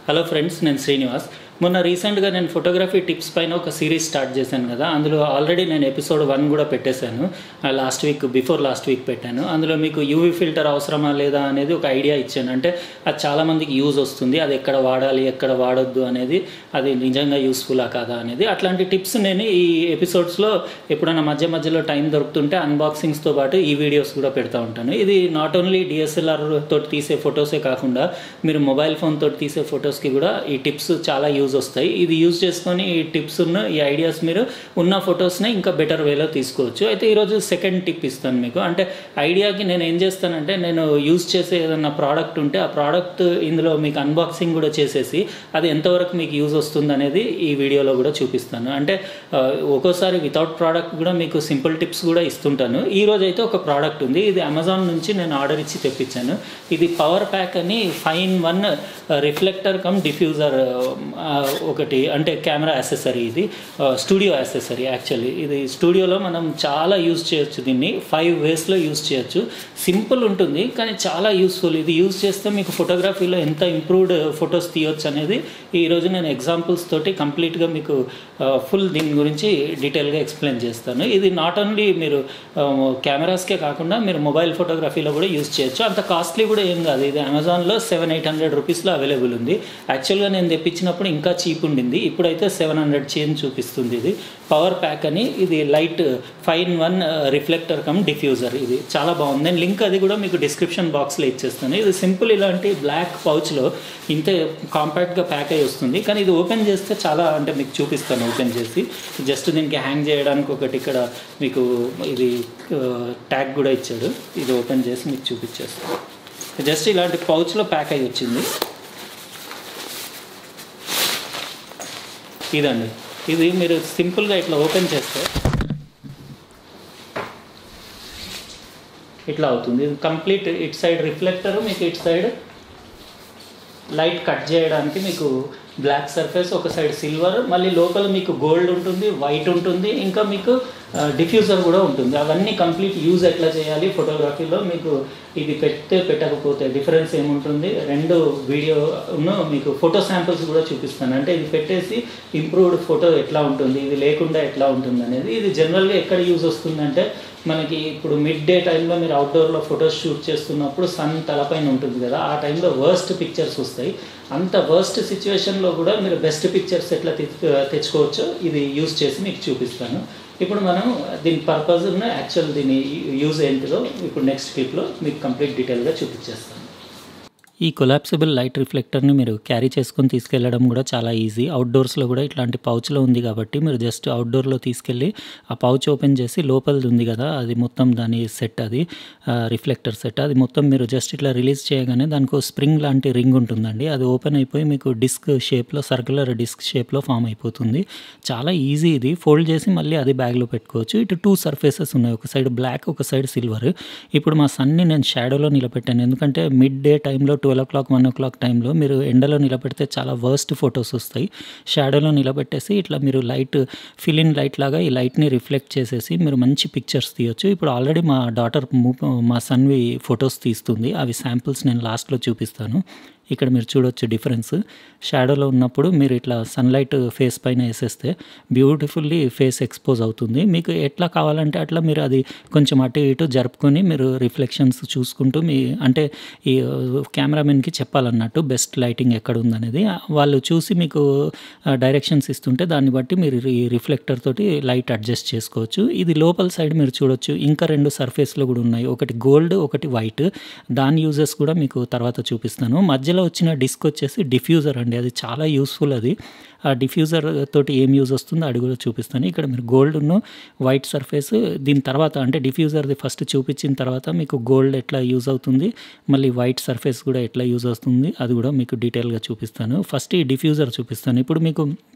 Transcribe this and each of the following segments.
hello friends నేను శ్రీనివాస్ మొన్న రీసెంట్గా నేను ఫోటోగ్రఫీ టిప్స్ పైన ఒక సిరీస్ స్టార్ట్ చేశాను కదా అందులో ఆల్రెడీ నేను ఎపిసోడ్ వన్ కూడా పెట్టేశాను last week before last week పెట్టాను అందులో మీకు యూవీ ఫిల్టర్ అవసరమా లేదా అనేది ఒక ఐడియా ఇచ్చాను అంటే అది చాలామందికి యూజ్ వస్తుంది అది ఎక్కడ వాడాలి ఎక్కడ వాడొద్దు అనేది అది నిజంగా యూస్ఫుల్లా కాదా అనేది అట్లాంటి టిప్స్ నేను ఈ ఎపిసోడ్స్లో ఎప్పుడైనా మధ్య మధ్యలో టైం దొరుకుతుంటే అన్బాక్సింగ్స్తో పాటు ఈ వీడియోస్ కూడా పెడతా ఉంటాను ఇది నాట్ ఓన్లీ డిఎస్ఎల్ఆర్ తోటి తీసే ఫొటోసే కాకుండా మీరు మొబైల్ ఫోన్ తోటి తీసే ఫొటోస్కి కూడా ఈ టిప్స్ చాలా యూజ్ వస్తాయి ఇది యూజ్ చేసుకొని ఈ టిప్స్ ఉన్న ఈ ఐడియాస్ మీరు ఉన్న ఫొటోస్ని ఇంకా బెటర్ వేలో తీసుకోవచ్చు అయితే ఈరోజు సెకండ్ టిప్ ఇస్తాను మీకు అంటే ఐడియాకి నేను ఏం చేస్తానంటే నేను యూజ్ చేసే ఏదన్నా ప్రోడక్ట్ ఉంటే ఆ ప్రోడక్ట్ ఇందులో మీకు అన్బాక్సింగ్ కూడా చేసేసి అది ఎంతవరకు మీకు యూజ్ వస్తుంది అనేది ఈ వీడియోలో కూడా చూపిస్తాను అంటే ఆ, ఒక్కోసారి వితౌట్ ప్రోడక్ట్ కూడా మీకు సింపుల్ టిప్స్ కూడా ఇస్తుంటాను ఈ రోజు అయితే ఒక ప్రోడక్ట్ ఉంది ఇది అమెజాన్ నుంచి నేను ఆర్డర్ ఇచ్చి తెప్పించాను ఇది పవర్ ప్యాక్ అని five in one reflector cum diffuser ఒకటి అంటే కెమెరా యాక్సెసరీ ఇది స్టూడియో యాక్సెసరీ యాక్చువల్లీ ఇది స్టూడియోలో మనం చాలా యూజ్ చేయొచ్చు దీన్ని ఫైవ్ వేస్లో యూజ్ చేయొచ్చు సింపుల్ ఉంటుంది కానీ చాలా యూస్ఫుల్ ఇది యూజ్ చేస్తే మీకు ఫోటోగ్రఫీలో ఎంత ఇంప్రూవ్డ్ ఫొటోస్ తీయొచ్చు అనేది ఈరోజు నేను ఎగ్జాంపుల్స్ తోటి కంప్లీట్గా మీకు ఫుల్ దీని గురించి డీటెయిల్గా ఎక్స్ప్లెయిన్ చేస్తాను ఇది నాట్ ఓన్లీ మీరు కెమెరాస్కే కాకుండా మీరు మొబైల్ ఫోటోగ్రఫీలో కూడా యూజ్ చేయొచ్చు అంత కాస్ట్లీ కూడా ఏం కాదు ఇది అమెజాన్లో సెవెన్ ఎయిట్ హండ్రెడ్ రూపీస్లో అవైలబుల్ ఉంది యాక్చువల్గా నేను తెప్పించినప్పుడు ఇంకా చీప్ ఉండింది ఇప్పుడైతే సెవెన్ హండ్రెడ్ చేంజ్ చూపిస్తుంది ఇది పవర్ ప్యాక్ అని ఇది light five in one reflector cum diffuser ఇది చాలా బాగుంది నేను లింక్ అది కూడా మీకు డిస్క్రిప్షన్ బాక్స్లో ఇచ్చేస్తాను ఇది సింపుల్ ఇలాంటి బ్లాక్ పౌచ్లో ఇంతే కాంపాక్ట్గా ప్యాక్ అయి వస్తుంది కానీ ఇది ఓపెన్ చేస్తే చాలా అంటే మీకు చూపిస్తాను ఓపెన్ చేసి జస్ట్ దీనికి హ్యాంగ్ చేయడానికి ఒకటి ఇక్కడ మీకు ఇది ట్యాగ్ కూడా ఇచ్చాడు ఇది ఓపెన్ చేసి మీకు చూపించేస్తాను జస్ట్ ఇలాంటి పౌచ్లో ప్యాక్ అయి వచ్చింది ఇదండి ఇది మీరు సింపుల్గా ఇట్లా ఓపెన్ చేస్తే ఇట్లా అవుతుంది ఇది కంప్లీట్ ఇట్ సైడ్ రిఫ్లెక్టర్ మీకు ఇట్ సైడ్ లైట్ కట్ చేయడానికి మీకు బ్లాక్ సర్ఫేస్ ఒక సైడ్ సిల్వర్ మళ్ళీ లోపల మీకు గోల్డ్ ఉంటుంది వైట్ ఉంటుంది ఇంకా మీకు డిఫ్యూజర్ కూడా ఉంటుంది అవన్నీ కంప్లీట్ యూజ్ ఎట్లా చేయాలి ఫోటోగ్రఫీలో మీకు ఇది పెడితే పెట్టకపోతే డిఫరెన్స్ ఏముంటుంది రెండు వీడియోను మీకు ఫోటో శాంపిల్స్ కూడా చూపిస్తాను అంటే ఇది పెట్టేసి ఇంప్రూవ్డ్ ఫోటో ఎట్లా ఉంటుంది ఇది లేకుండా ఎట్లా ఉంటుంది అనేది ఇది జనరల్గా ఎక్కడ యూజ్ వస్తుందంటే మనకి ఇప్పుడు మిడ్ డే టైంలో మీరు అవుట్డోర్లో ఫొటోస్ షూట్ చేస్తున్నప్పుడు సన్ తలపైన ఉంటుంది కదా ఆ టైంలో వర్స్ట్ పిక్చర్స్ వస్తాయి అంత వర్స్ట్ సిచ్యువేషన్లో కూడా మీరు బెస్ట్ పిక్చర్స్ ఎట్లా తెచ్చు తెచ్చుకోవచ్చో ఇది యూజ్ చేసి మీకు చూపిస్తాను ఇప్పుడు మనం దీని పర్పస్ యాక్చువల్ దీని యూజ్ ఏంటిదో ఇప్పుడు నెక్స్ట్ క్లిప్లో మీకు కంప్లీట్ డీటెయిల్గా చూపించేస్తాను ఈ కొలాప్సిబుల్ లైట్ రిఫ్లెక్టర్ని మీరు క్యారీ చేసుకొని తీసుకెళ్ళడం కూడా చాలా ఈజీ అవుట్డోర్స్లో కూడా ఇట్లాంటి పౌచ్లో ఉంది కాబట్టి మీరు జస్ట్ అవుట్డోర్లో తీసుకెళ్ళి ఆ పౌచ్ ఓపెన్ చేసి లోపలిది ఉంది కదా అది మొత్తం దాని సెట్ అది రిఫ్లెక్టర్ సెట్ అది మొత్తం మీరు జస్ట్ ఇట్లా రిలీజ్ చేయగానే దానికి స్ప్రింగ్ లాంటి రింగ్ ఉంటుందండి అది ఓపెన్ అయిపోయి మీకు డిస్క్ షేప్లో సర్క్యులర్ డిస్క్ షేప్లో ఫామ్ అయిపోతుంది చాలా ఈజీ ఇది ఫోల్డ్ చేసి మళ్ళీ అది బ్యాగ్లో పెట్టుకోవచ్చు ఇటు టూ సర్ఫేసెస్ ఉన్నాయి ఒక సైడ్ బ్లాక్ ఒక సైడ్ సిల్వర్ ఇప్పుడు మా సన్ని నేను షాడోలో నిలబెట్టాను ఎందుకంటే మిడ్ డే టైంలో twelve o'clock one o'clock టైంలో మీరు ఎండలో నిలబెడితే చాలా వర్స్ట్ ఫొటోస్ వస్తాయి షాడోలో నిలబెట్టేసి ఇట్లా మీరు లైట్ ఫిలిన్ లైట్ లాగా ఈ లైట్ని రిఫ్లెక్ట్ చేసేసి మీరు మంచి పిక్చర్స్ తీయొచ్చు ఇప్పుడు ఆల్రెడీ మా డాటర్ మా సన్వి ఫొటోస్ తీస్తుంది అవి శాంపిల్స్ నేను లాస్ట్లో చూపిస్తాను ఇక్కడ మీరు చూడొచ్చు డిఫరెన్స్ షాడోలో ఉన్నప్పుడు మీరు ఇట్లా సన్లైట్ ఫేస్ పైన వేసేస్తే బ్యూటిఫుల్లీ ఫేస్ ఎక్స్పోజ్ అవుతుంది మీకు ఎట్లా కావాలంటే అట్లా మీరు అది కొంచెం అటు ఇటు జరుపుకొని మీరు రిఫ్లెక్షన్స్ చూసుకుంటూ మీ అంటే ఈ కెమెరామెన్కి చెప్పాలన్నట్టు బెస్ట్ లైటింగ్ ఎక్కడ ఉందనేది వాళ్ళు చూసి మీకు డైరెక్షన్స్ ఇస్తుంటే దాన్ని బట్టి మీరు ఈ రిఫ్లెక్టర్ తోటి లైట్ అడ్జస్ట్ చేసుకోవచ్చు ఇది లోపల సైడ్ మీరు చూడొచ్చు ఇంకా రెండు సర్ఫేస్లో కూడా ఉన్నాయి ఒకటి గోల్డ్ ఒకటి వైట్ దాని యూజెస్ కూడా మీకు తర్వాత చూపిస్తాను మధ్యలో వచ్చిన డిస్క్ వచ్చేసి డిఫ్యూజర్ అండి అది చాలా యూస్ఫుల్ అది ఆ డిఫ్యూజర్ తోటి ఏం యూజ్ వస్తుందో అది కూడా చూపిస్తాను ఇక్కడ మీరు గోల్డ్ను వైట్ సర్ఫేస్ దీని తర్వాత అంటే డిఫ్యూజర్ది ఫస్ట్ చూపించిన తర్వాత మీకు గోల్డ్ ఎట్లా యూజ్ అవుతుంది మళ్ళీ వైట్ సర్ఫేస్ కూడా ఎట్లా యూజ్ అవుతుంది అది కూడా మీకు డీటెయిల్గా చూపిస్తాను ఫస్ట్ ఈ డిఫ్యూజర్ చూపిస్తాను ఇప్పుడు మీకు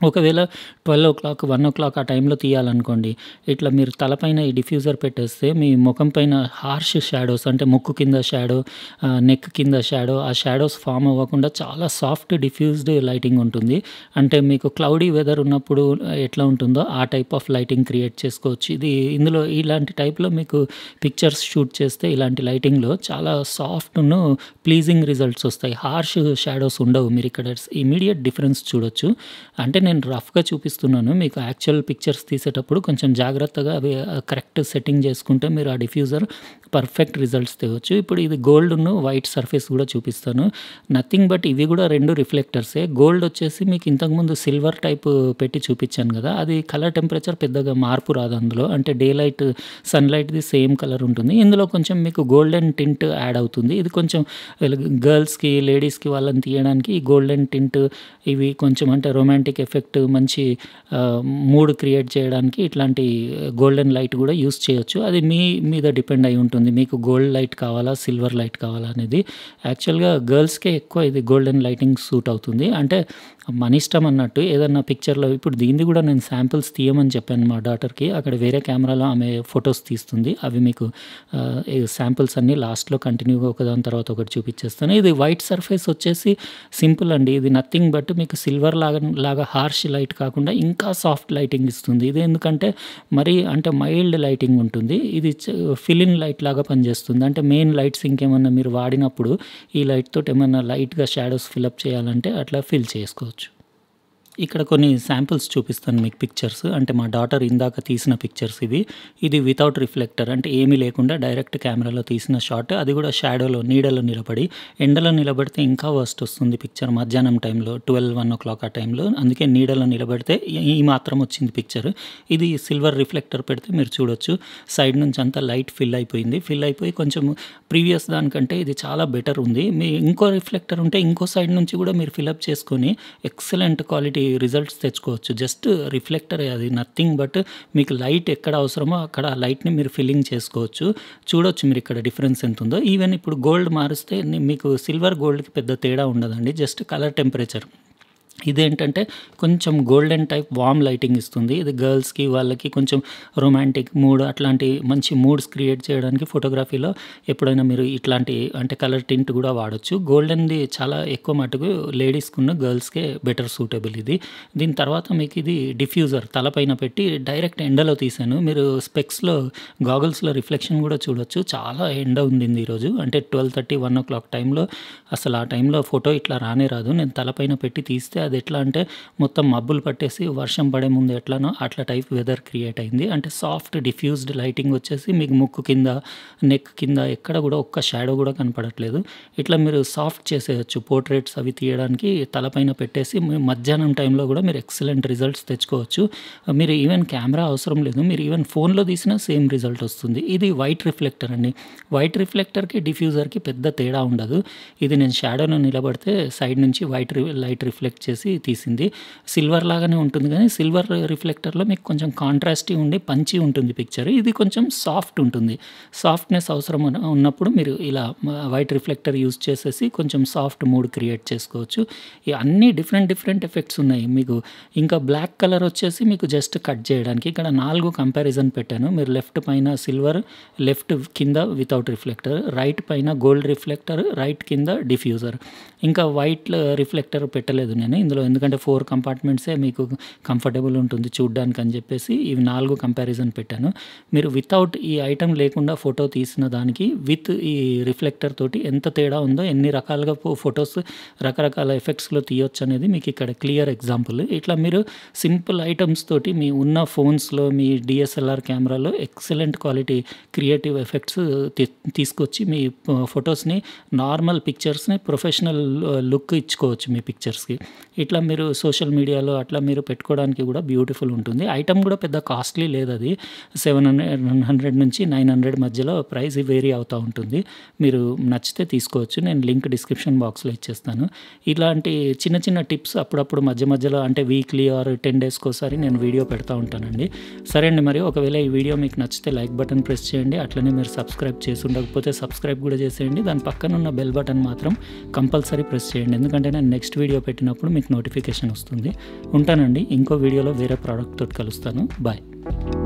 ఒకవేళ twelve o'clock one o'clock ఆ టైంలో తీయాలనుకోండి ఇట్లా మీరు తలపైన ఈ డిఫ్యూజర్ పెట్టేస్తే మీ ముఖం పైన హార్ష్ షాడోస్ అంటే ముక్కు కింద షాడో నెక్ కింద షాడో ఆ షాడోస్ ఫామ్ అవ్వకుండా చాలా సాఫ్ట్ డిఫ్యూజ్డ్ లైటింగ్ ఉంటుంది అంటే మీకు క్లౌడీ వెదర్ ఉన్నప్పుడు ఎట్లా ఉంటుందో ఆ టైప్ ఆఫ్ లైటింగ్ క్రియేట్ చేసుకోవచ్చు ఇది ఇందులో ఇలాంటి టైప్లో మీకు పిక్చర్స్ షూట్ చేస్తే ఇలాంటి లైటింగ్లో చాలా సాఫ్ట్ను ప్లీజింగ్ రిజల్ట్స్ వస్తాయి హార్ష్ షాడోస్ ఉండవు మీరు ఇక్కడ ఇమీడియట్ డిఫరెన్స్ చూడొచ్చు అంటే నేను రఫ్గా చూపిస్తున్నాను మీకు యాక్చువల్ పిక్చర్స్ తీసేటప్పుడు కొంచెం జాగ్రత్తగా అవి కరెక్ట్ సెట్టింగ్ చేసుకుంటే మీరు ఆ డిఫ్యూజర్ పర్ఫెక్ట్ రిజల్ట్స్ తేవచ్చు ఇప్పుడు ఇది గోల్డ్ను వైట్ సర్ఫేస్ కూడా చూపిస్తాను నథింగ్ బట్ ఇవి కూడా రెండు రిఫ్లెక్టర్సే గోల్డ్ వచ్చేసి మీకు ఇంతకుముందు సిల్వర్ టైప్ పెట్టి చూపించాను కదా అది కలర్ టెంపరేచర్ పెద్దగా మార్పు రాదు అందులో అంటే డే లైట్ సన్లైట్ది సేమ్ కలర్ ఉంటుంది ఇందులో కొంచెం మీకు గోల్డెన్ టింట్ యాడ్ అవుతుంది ఇది కొంచెం గర్ల్స్కి లేడీస్కి వాళ్ళని తీయడానికి ఈ గోల్డెన్ టింట్ ఇవి కొంచెం అంటే రొమాంటిక్ ఎఫెక్ట్ మంచి మూడ్ క్రియేట్ చేయడానికి ఇట్లాంటి గోల్డెన్ లైట్ కూడా యూస్ చేయొచ్చు అది మీ మీద డిపెండ్ అయి ఉంటుంది మీకు గోల్డ్ లైట్ కావాలా సిల్వర్ లైట్ కావాలా అనేది యాక్చువల్గా గర్ల్స్కే ఎక్కువ ఇది గోల్డెన్ లైటింగ్ సూట్ అవుతుంది అంటే మన ఇష్టం అన్నట్టు ఏదన్నా పిక్చర్లో ఇప్పుడు దీన్ని కూడా నేను శాంపిల్స్ తీయమని చెప్పాను మా డాటర్కి అక్కడ వేరే కెమెరాలో ఆమె ఫొటోస్ తీస్తుంది అవి మీకు శాంపిల్స్ అన్నీ లాస్ట్లో కంటిన్యూగా ఒకదాని తర్వాత ఒకటి చూపించేస్తాను ఇది వైట్ సర్ఫేస్ వచ్చేసి సింపుల్ అండి ఇది నథింగ్ బట్ మీకు సిల్వర్ లాగా లాగా హార్ష్ లైట్ కాకుండా ఇంకా సాఫ్ట్ లైటింగ్ ఇస్తుంది ఇది ఎందుకంటే మరీ అంటే మైల్డ్ లైటింగ్ ఉంటుంది ఇది ఫిలిన్ లైట్ లాగా పనిచేస్తుంది అంటే మెయిన్ లైట్స్ ఇంకేమన్నా మీరు వాడినప్పుడు ఈ లైట్ తోటి ఏమన్నా లైట్గా షాడోస్ ఫిలప్ చేయాలంటే అట్లా ఫిల్ చేసుకోవచ్చు ఇక్కడ కొన్ని శాంపిల్స్ చూపిస్తాను మీకు పిక్చర్స్ అంటే మా డాటర్ ఇందాక తీసిన పిక్చర్స్ ఇవి ఇది వితౌట్ రిఫ్లెక్టర్ అంటే ఏమీ లేకుండా డైరెక్ట్ కెమెరాలో తీసిన షాట్ అది కూడా షాడోలో నీడలో నిలబడి ఎండలో నిలబడితే ఇంకా వర్స్ట్ వస్తుంది పిక్చర్ మధ్యాహ్నం టైంలో ట్వెల్వ్ వన్ ఓ క్లాక్ ఆ టైంలో అందుకే నీడలో నిలబడితే ఈ మాత్రం వచ్చింది పిక్చర్ ఇది సిల్వర్ రిఫ్లెక్టర్ పెడితే మీరు చూడొచ్చు సైడ్ నుంచి అంతా లైట్ ఫిల్ అయిపోయింది ఫిల్ అయిపోయి కొంచెం ప్రీవియస్ దానికంటే ఇది చాలా బెటర్ ఉంది మీ ఇంకో రిఫ్లెక్టర్ ఉంటే ఇంకో సైడ్ నుంచి కూడా మీరు ఫిలప్ చేసుకొని ఎక్సలెంట్ క్వాలిటీ రిజల్ట్స్ తెచ్చుకోవచ్చు జస్ట్ రిఫ్లెక్టర్ అది నథింగ్ బట్ మీకు లైట్ ఎక్కడ అవసరమో అక్కడ ఆ లైట్ని మీరు ఫిల్లింగ్ చేసుకోవచ్చు చూడొచ్చు మీరు ఇక్కడ డిఫరెన్స్ ఎంత ఉందో ఈవెన్ ఇప్పుడు గోల్డ్ మారిస్తే మీకు సిల్వర్ గోల్డ్కి పెద్ద తేడా ఉండదండి జస్ట్ కలర్ టెంపరేచర్ ఇదేంటంటే కొంచెం గోల్డెన్ టైప్ వామ్ లైటింగ్ ఇస్తుంది ఇది గర్ల్స్కి వాళ్ళకి కొంచెం రొమాంటిక్ మూడ్ అట్లాంటి మంచి మూడ్స్ క్రియేట్ చేయడానికి ఫోటోగ్రఫీలో ఎప్పుడైనా మీరు ఇట్లాంటి అంటే కలర్ టింట్ కూడా వాడచ్చు గోల్డెన్ది చాలా ఎక్కువ మటుకు లేడీస్కి ఉన్న గర్ల్స్కే బెటర్ సూటబుల్ ఇది దీని తర్వాత మీకు ఇది డిఫ్యూజర్ తలపైన పెట్టి డైరెక్ట్ ఎండలో తీసాను మీరు స్పెక్స్లో గాగుల్స్లో రిఫ్లెక్షన్ కూడా చూడొచ్చు చాలా ఎండ ఉంది ఈరోజు అంటే twelve thirty one o'clock టైంలో అసలు ఆ టైంలో ఫోటో ఇట్లా రానే రాదు నేను తలపైన పెట్టి తీస్తే అది ఎట్లా అంటే మొత్తం మబ్బులు పట్టేసి వర్షం పడే ముందు ఎట్లానో అట్లా టైప్ వెదర్ క్రియేట్ అయింది అంటే సాఫ్ట్ డిఫ్యూజ్డ్ లైటింగ్ వచ్చేసి మీకు ముక్కు కింద నెక్ కింద ఎక్కడ కూడా ఒక్క షాడో కూడా కనపడట్లేదు ఇట్లా మీరు సాఫ్ట్ చేసేయచ్చు పోర్ట్రేట్స్ అవి తీయడానికి తలపైన పెట్టేసి మధ్యాహ్నం టైంలో కూడా మీరు ఎక్సలెంట్ రిజల్ట్స్ తెచ్చుకోవచ్చు మీరు ఈవెన్ కెమెరా అవసరం లేదు మీరు ఈవెన్ ఫోన్లో తీసినా సేమ్ రిజల్ట్ వస్తుంది ఇది వైట్ రిఫ్లెక్టర్ అండి వైట్ రిఫ్లెక్టర్కి డిఫ్యూజర్కి పెద్ద తేడా ఉండదు ఇది నేను షాడోలో నిలబడితే సైడ్ నుంచి వైట్ లైట్ రిఫ్లెక్ట్ చేసి తీసింది సిల్వర్ లాగానే ఉంటుంది కానీ సిల్వర్ రిఫ్లెక్టర్లో మీకు కొంచెం కాంట్రాస్టీ ఉండి పంచి ఉంటుంది పిక్చర్ ఇది కొంచెం సాఫ్ట్ ఉంటుంది సాఫ్ట్నెస్ అవసరం ఉన్నప్పుడు మీరు ఇలా వైట్ రిఫ్లెక్టర్ యూజ్ చేసేసి కొంచెం సాఫ్ట్ మూడ్ క్రియేట్ చేసుకోవచ్చు ఈ అన్ని డిఫరెంట్ డిఫరెంట్ ఎఫెక్ట్స్ ఉన్నాయి మీకు ఇంకా బ్లాక్ కలర్ వచ్చేసి మీకు జస్ట్ కట్ చేయడానికి ఇక్కడ నాలుగు కంపారిజన్ పెట్టాను మీరు లెఫ్ట్ పైన సిల్వర్ లెఫ్ట్ కింద వితౌట్ రిఫ్లెక్టర్ రైట్ పైన గోల్డ్ రిఫ్లెక్టర్ రైట్ కింద డిఫ్యూజర్ ఇంకా వైట్ రిఫ్లెక్టర్ పెట్టలేదు నేను ఇందులో ఎందుకంటే ఫోర్ కంపార్ట్మెంట్సే మీకు కంఫర్టబుల్ ఉంటుంది చూడ్డానికి అని చెప్పేసి ఇవి నాలుగు కంపారిజన్ పెట్టాను మీరు వితౌట్ ఈ ఐటెం లేకుండా ఫోటో తీసిన దానికి విత్ ఈ రిఫ్లెక్టర్ తోటి ఎంత తేడా ఉందో ఎన్ని రకాలుగా ఫొటోస్ రకరకాల ఎఫెక్ట్స్లో తీయొచ్చు అనేది మీకు ఇక్కడ క్లియర్ ఎగ్జాంపుల్ ఇట్లా మీరు సింపుల్ ఐటమ్స్ తోటి మీ ఉన్న ఫోన్స్లో మీ డిఎస్ఎల్ఆర్ కెమెరాలో ఎక్సలెంట్ క్వాలిటీ క్రియేటివ్ ఎఫెక్ట్స్ తీసుకొచ్చి మీ ఫొటోస్ని నార్మల్ పిక్చర్స్ని ప్రొఫెషనల్ లుక్ ఇచ్చుకోవచ్చు మీ పిక్చర్స్కి ఇట్లా మీరు సోషల్ మీడియాలో అట్లా మీరు పెట్టుకోవడానికి కూడా బ్యూటిఫుల్ ఉంటుంది ఐటమ్ కూడా పెద్ద కాస్ట్లీ లేదు అది సెవెన్ హండ్రెడ్ హండ్రెడ్ నుంచి నైన్ హండ్రెడ్ మధ్యలో ప్రైస్ వేరీ అవుతూ ఉంటుంది మీరు నచ్చితే తీసుకోవచ్చు నేను లింక్ డిస్క్రిప్షన్ బాక్స్లో ఇచ్చేస్తాను ఇలాంటి చిన్న చిన్న టిప్స్ అప్పుడప్పుడు మధ్య మధ్యలో అంటే వీక్లీ ఆర్ టెన్ డేస్కి ఒకసారి నేను వీడియో పెడతా ఉంటానండి సరే అండి మరి ఒకవేళ ఈ వీడియో మీకు నచ్చితే లైక్ బటన్ ప్రెస్ చేయండి అట్లనే మీరు సబ్స్క్రైబ్ చేసి ఉండకపోతే సబ్స్క్రైబ్ కూడా చేసేయండి దాని పక్కన ఉన్న బెల్ బటన్ మాత్రం కంపల్సరీ ప్రెస్ చేయండి ఎందుకంటే నేను నెక్స్ట్ వీడియో పెట్టినప్పుడు మీకు మీకు నోటిఫికేషన్ వస్తుంది ఉంటానండి ఇంకో వీడియోలో వేరే ప్రోడక్ట్ తోటి కలుస్తాను బాయ్